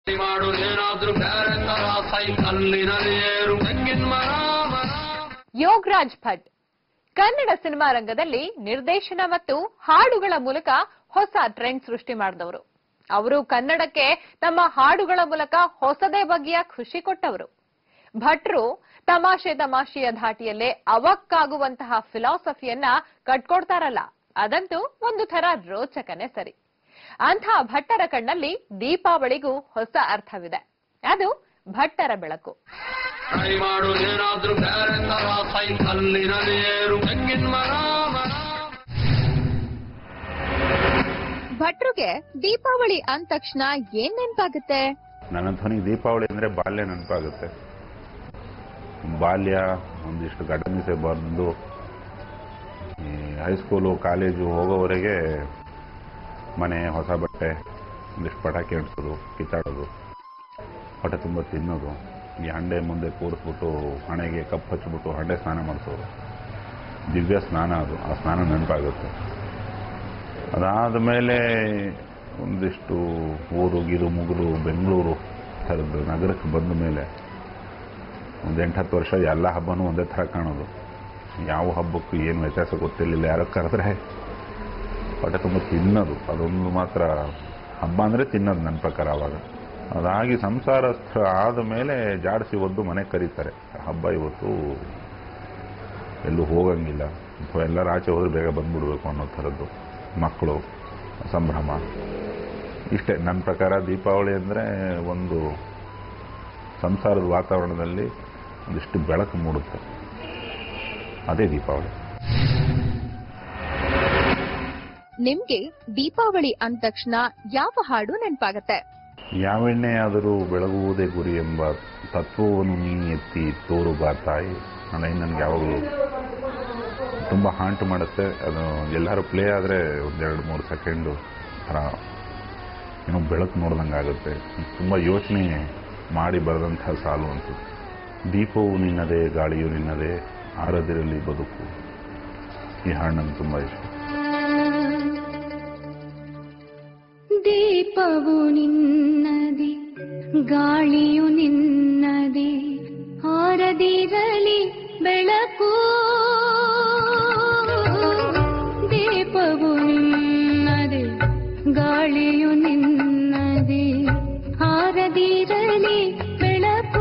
ಮಾಡುವುದೇನಾದ್ರೂ ಬೇರೆ ತರ ಸೈಕಲ್ಲಿನಲ್ಲಿ ಏರು ತೆಂಗಿನ ಮರ ಮರ ಯೋಗರಾಜ್ ಭಟ್ ಕನ್ನಡ ಸಿನಿಮಾ ರಂಗದಲ್ಲಿ ನಿರ್ದೇಶನ ಮತ್ತು ಹಾಡುಗಳ ಮೂಲಕ ಹೊಸ ಟ್ರೆಂಡ್ ಸೃಷ್ಟಿ ಮಾಡಿದವರು ಅವರು ಕನ್ನಡಕ್ಕೆ ತಮ್ಮ ಹಾಡುಗಳ ಮೂಲಕ ಹೊಸದೇ ಬಗೆಯ ಖುಷಿ ಕೊಟ್ಟವರು ಭಟ್ರು ತಮಾಷೆ ತಮಾಷೆಯ ಧಾಟಿಯಲ್ಲೇ ಅವಕ್ಕಾಗುವಂತಹ ಫಿಲಾಸಫಿಯನ್ನ ಕಟ್ಕೊಡ್ತಾರಲ್ಲ ಅದಂತೂ ಒಂದು ಥರ ರೋಚಕನೇ ಸರಿ ಅಂಥ ಭಟ್ಟರ ಕಣ್ಣಲ್ಲಿ ದೀಪಾವಳಿಗೂ ಹೊಸ ಅರ್ಥವಿದೆ ಅದು ಭಟ್ಟರ ಬೆಳಕು ಟ್ರೈ ಮಾಡುವುದೇನಾದ್ರೂ ಬೇರೆ ತರ ಸೈಕಲ್ಲಿನಲ್ಲಿ ಏರು ತೆಂಗಿನ ಮರ ಮರ ಭಟ್ರುಗೆ ದೀಪಾವಳಿ ಅಂದ ತಕ್ಷಣ ಏನ್ ನೆನ್ಪಾಗುತ್ತೆ ನನ್ನ ಧ್ವನಿ ದೀಪಾವಳಿ ಅಂದರೆ ಬಾಲ್ಯ ನೆನಪಾಗುತ್ತೆ ಬಾಲ್ಯ ಒಂದಿಷ್ಟು ಘಟನಿಸೆ ಬಂದು ಈ ಹೈಸ್ಕೂಲು ಕಾಲೇಜು ಹೋಗೋವರೆಗೆ ಮನೆ ಹೊಸ ಬಟ್ಟೆ ಒಂದಿಷ್ಟು ಪಟಾಕಿ ಅಂಟಿಸೋದು ಕಿತ್ತಾಡೋದು ಹೊಟ್ಟೆ ತುಂಬ ತಿನ್ನೋದು ಈ ಹಂಡೆ ಮುಂದೆ ಕೂರಿಸ್ಬಿಟ್ಟು ಹಣೆಗೆ ಕಪ್ಪು ಹಚ್ಬಿಟ್ಟು ಹಂಡೆ ಸ್ನಾನ ಮಾಡಿಸೋದು ದಿವ್ಯ ಸ್ನಾನ ಅದು ಆ ಸ್ನಾನ ನೆನಪಾಗುತ್ತೆ ಅದಾದ ಮೇಲೆ ಒಂದಿಷ್ಟು ಊರು ಗಿರು ಮುಗುರು ಬೆಂಗಳೂರು ಥರದ್ದು ನಗರಕ್ಕೆ ಬಂದ ಮೇಲೆ ಒಂದು ಎಂಟತ್ತು ವರ್ಷ ಎಲ್ಲ ಹಬ್ಬನೂ ಒಂದೇ ಥರ ಕಾಣೋದು ಯಾವ ಹಬ್ಬಕ್ಕೂ ಏನು ವ್ಯತ್ಯಾಸ ಗೊತ್ತಿರಲಿಲ್ಲ ಯಾರೋ ಕರೆದ್ರೆ ಹೊಟ್ಟೆ ತುಂಬ ತಿನ್ನೋದು ಅದೊಂದು ಮಾತ್ರ ಹಬ್ಬ ಅಂದರೆ ತಿನ್ನೋದು ನನ್ನ ಪ್ರಕಾರ ಆವಾಗ ಅದಾಗಿ ಸಂಸಾರಸ್ಥ ಆದ ಮೇಲೆ ಜಾಡಿಸಿ ಒದ್ದು ಮನೆಗೆ ಕರೀತಾರೆ ಹಬ್ಬ ಇವತ್ತು ಎಲ್ಲೂ ಹೋಗಂಗಿಲ್ಲ ಅಥವಾ ಎಲ್ಲರೂ ಆಚೆ ಹೋದ್ರೆ ಬೇಗ ಬಂದ್ಬಿಡ್ಬೇಕು ಅನ್ನೋ ಥರದ್ದು ಮಕ್ಕಳು ಸಂಭ್ರಮ ಇಷ್ಟೇ ನನ್ನ ಪ್ರಕಾರ ದೀಪಾವಳಿ ಅಂದರೆ ಒಂದು ಸಂಸಾರದ ವಾತಾವರಣದಲ್ಲಿ ಒಂದಿಷ್ಟು ಬೆಳಕು ಮೂಡುತ್ತೆ ಅದೇ ದೀಪಾವಳಿ ನಿಮ್ಗೆ ದೀಪಾವಳಿ ಅಂದ ತಕ್ಷಣ ಯಾವ ಹಾಡು ನೆನ್ಪಾಗತ್ತೆ ಯಾವೆಣ್ಣೆ ಆದರೂ ಬೆಳಗುವುದೇ ಗುರಿ ಎಂಬ ತತ್ವವನ್ನು ನೀ ಎತ್ತಿ ತೋರು ಬಾ ತಾಯಿ ನನ್ನ ನನಗೆ ಯಾವಾಗಲೂ ತುಂಬ ಹಾಂಟ್ ಮಾಡುತ್ತೆ ಅದು ಎಲ್ಲರೂ ಪ್ಲೇ ಆದರೆ ಒಂದೆರಡು ಮೂರು ಸೆಕೆಂಡು ಥರ ಏನೋ ಬೆಳಕು ನೋಡ್ದಂಗೆ ಆಗುತ್ತೆ ತುಂಬ ಯೋಚನೆ ಮಾಡಿ ಬರೆದಂಥ ಸಾಲು ಅನ್ಸುತ್ತೆ ದೀಪವು ನಿನ್ನದೇ ಗಾಳಿಯು ನಿನ್ನದೇ ಆರದಿರಲಿ ಬದುಕು ಈ ಹಾಡು ನಂಗೆ ತುಂಬ ಇಷ್ಟ ದೀಪವು ನಿನ್ನದೆ ಗಾಳಿಯು ನಿನ್ನದೆ ಹಾರದಿರಲಿ ಬೆಳಕು ದೀಪವು ನಿನ್ನದೆ ಗಾಳಿಯು ನಿನ್ನದೆ ಹಾರದಿರಲಿ ಬೆಳಕು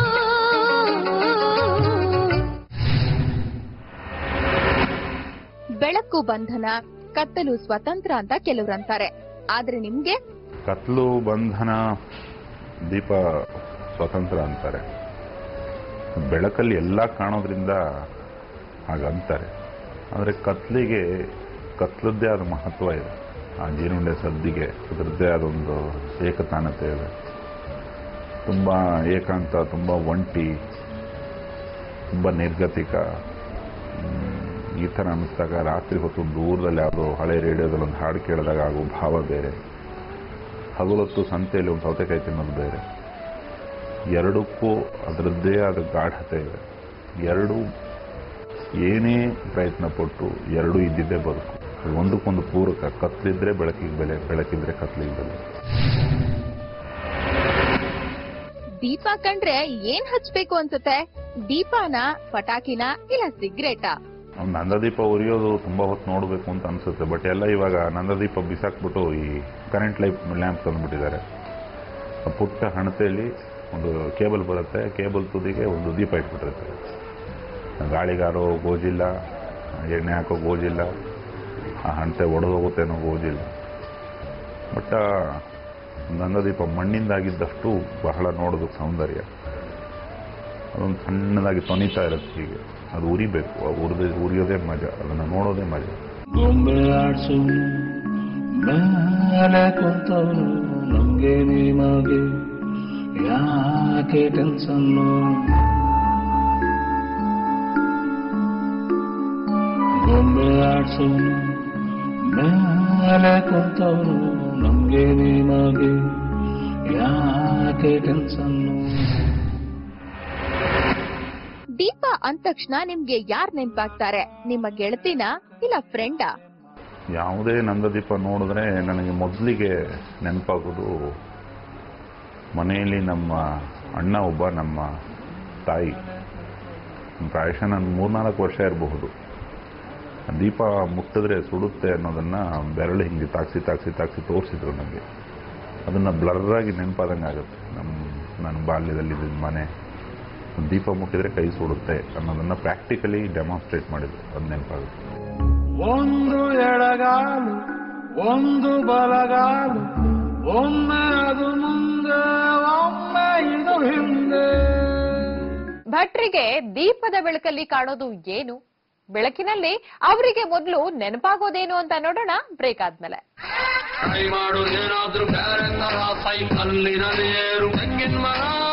ಬೆಳಕು ಬಂಧನ ಕತ್ತಲು ಸ್ವತಂತ್ರ ಅಂತ ಕೆಲವ್ರು ಅಂತಾರೆ ಆದ್ರೆ ನಿಮ್ಗೆ ಕತ್ಲು ಬಂಧನ ದೀಪ ಸ್ವತಂತ್ರ ಅಂತಾರೆ ಬೆಳಕಲ್ಲಿ ಎಲ್ಲ ಕಾಣೋದ್ರಿಂದ ಹಾಗಂತಾರೆ ಆದರೆ ಕತ್ಲಿಗೆ ಕತ್ಲದ್ದೇ ಆದ ಮಹತ್ವ ಇದೆ ಆ ಜೀರುಂಡೆ ಸದ್ದಿಗೆ ಅದರದ್ದೇ ಆದೊಂದು ಏಕತಾನತೆ ಇದೆ ತುಂಬ ಏಕಾಂತ ತುಂಬ ಒಂಟಿ ತುಂಬ ನಿರ್ಗತಿಕ ಹ್ಮ್, ಈ ಥರ ಅನ್ನಿಸ್ದಾಗ ರಾತ್ರಿ ಹೊತ್ತು ದೂರದಲ್ಲಿ ಯಾವುದೋ ಹಳೆ ರೇಡಿಯೋದಲ್ಲಿ ಒಂದು ಹಾಡು ಕೇಳಿದಾಗ ಆಗೋ ಭಾವ ಬೇರೆ ಹಗಲೊತ್ತು ಸಂತೆಯಲ್ಲಿ ಒಂದು ಸೌತೆಕಾಯಿ ತಿನ್ನೋದು ಬೇರೆ ಎರಡಕ್ಕೂ ಅದರದ್ದೇ ಆದ ಗಾಢತೆ ಇದೆ ಎರಡು ಏನೇ ಪ್ರಯತ್ನ ಪಟ್ಟು ಎರಡೂ ಇದ್ದಿದ್ದೇ ಬದುಕು ಅದು ಒಂದಕ್ಕೊಂದು ಪೂರಕ ಕತ್ಲಿದ್ರೆ ಬೆಳಕಿಗೆ ಬೆಲೆ ಬೆಳಕಿದ್ರೆ ಕತ್ಲಿಗೆ ಬೆಲೆ ದೀಪ ಕಂಡ್ರೆ ಏನ್ ಹಚ್ಬೇಕು ಅನ್ಸುತ್ತೆ ದೀಪಾನ ಪಟಾಕಿನ ಇಲ್ಲ ಸಿಗ್ರೇಟಾ ಒಂದು ನಂದದೀಪ ಉರಿಯೋದು ತುಂಬ ಹೊತ್ತು ನೋಡಬೇಕು ಅಂತ ಅನಿಸುತ್ತೆ ಬಟ್ ಎಲ್ಲ ಇವಾಗ ನಂದದೀಪ ಬಿಸಾಕ್ಬಿಟ್ಟು ಈ ಕರೆಂಟ್ ಲೈಫ್ ಲ್ಯಾಂಪ್ ತಂದುಬಿಟ್ಟಿದ್ದಾರೆ ಆ ಪುಟ್ಟ ಹಣತೆಯಲ್ಲಿ ಒಂದು ಕೇಬಲ್ ಬರುತ್ತೆ ಕೇಬಲ್ ತುದಿಗೆ ಒಂದು ದೀಪ ಇಟ್ಬಿಟ್ಟಿರ್ತಾರೆ ಗಾಳಿಗಾರೋ ಗೋಜಿಲ್ಲ ಎಣ್ಣೆ ಹಾಕೋ ಗೋಜಿಲ್ಲ ಆ ಹಣತೆ ಒಡೆದು ಹೋಗುತ್ತೆ ಅನ್ನೋ ಗೋಜಿಲ್ಲ ಬಟ್ ಆ ನಂದದೀಪ ಮಣ್ಣಿಂದಾಗಿದ್ದಷ್ಟು ಬಹಳ ನೋಡೋದಕ್ಕೆ ಸೌಂದರ್ಯ ಅದೊಂದು ಸಣ್ಣದಾಗಿ ತೊನಿತಾ ಇರುತ್ತೆ ಹೀಗೆ ಅದು ಉರಿಬೇಕು ಆ ಉರಿದ ಉರಿಯೋದೇ ಮಜಾ ಅದನ್ನು ನೋಡೋದೇ ಮಜಾ ಗೊಂಬೆ ಆಡ್ಸೋನು ಮೇಲೆ ಕುಂತವನು ನಮ್ಗೆ ನಿಮಗೆ ಯಾಕೆ ಟೆನ್ಸನ್ನು ಗೊಂಬೆ ಆಡ್ಸೋನು ಮೇಲೆ ಕುಂತವನು ನಮ್ಗೆ ನಿಮಗೆ ಯಾಕೆ ಟೆನ್ಸನ್ನು ದೀಪ ಅಂದ ತಕ್ಷಣ ನಿಮ್ಗೆ ಯಾರ್ ನೆನ್ಪಾಗ್ತಾರೆ ನಿಮ್ಮ ಗೆಳತಿನ ಇಲ್ಲ ಫ್ರೆಂಡಾ ಯಾವುದೇ ನಂದದೀಪ ನೋಡಿದ್ರೆ ನನಗೆ ಮೊದಲಿಗೆ ನೆನಪಾಗೋದು ಮನೆಯಲ್ಲಿ ನಮ್ಮ ಅಣ್ಣ ಒಬ್ಬ ನಮ್ಮ ತಾಯಿ ಪ್ರಾಯಶಃ ನಾನು ಮೂರ್ನಾಲ್ಕು ವರ್ಷ ಇರಬಹುದು ದೀಪ ಮುಟ್ಟಿದ್ರೆ ಸುಡುತ್ತೆ ಅನ್ನೋದನ್ನು ಬೆರಳು ಹಿಂಗೆ ತಾಕ್ಸಿ ತಾಕ್ಸಿ ತಾಕ್ಸಿ ತೋರಿಸಿದ್ರು ನನಗೆ ಅದನ್ನು ಬ್ಲರ್ರಾಗಿ ನೆನಪಾದಂಗೆ ಆಗುತ್ತೆ ನಮ್ಮ ನನ್ನ ಬಾಲ್ಯದಲ್ಲಿ ಇದ್ದಿದ್ದ ಮನೆ ದೀಪ ಮುಟ್ಟಿದ್ರೆ ಕೈ ಸುಡುತ್ತೆ ಅನ್ನೋದನ್ನು ಪ್ರಾಕ್ಟಿಕಲಿ ಡೆಮಾನ್ಸ್ಟ್ರೇಟ್ ಮಾಡಿದ್ರು ಅದು ನೆನಪಾಗುತ್ತೆ ಒಂದು ಎಡಗಾಲು ಒಂದು ಬಲಗಾಲು ಒಮ್ಮೆ ಅದು ಮುಂದೆ ಒಮ್ಮೆ ಇದು ಹಿಂದೆ ಭಟ್ರಿಗೆ ದೀಪದ ಬೆಳಕಲ್ಲಿ ಕಾಣೋದು ಏನು ಬೆಳಕಿನಲ್ಲಿ ಅವರಿಗೆ ಮೊದಲು ನೆನಪಾಗೋದೇನು ಅಂತ ನೋಡೋಣ ಬ್ರೇಕ್ ಆದ್ಮೇಲೆ ಟ್ರೈ ಮಾಡು ಏನಾದ್ರೂ ಬೇರೆ ತರ ಸೈಕಲ್ಲಿನಲ್ಲಿ ಏರು ತೆಂಗಿನ ಮರ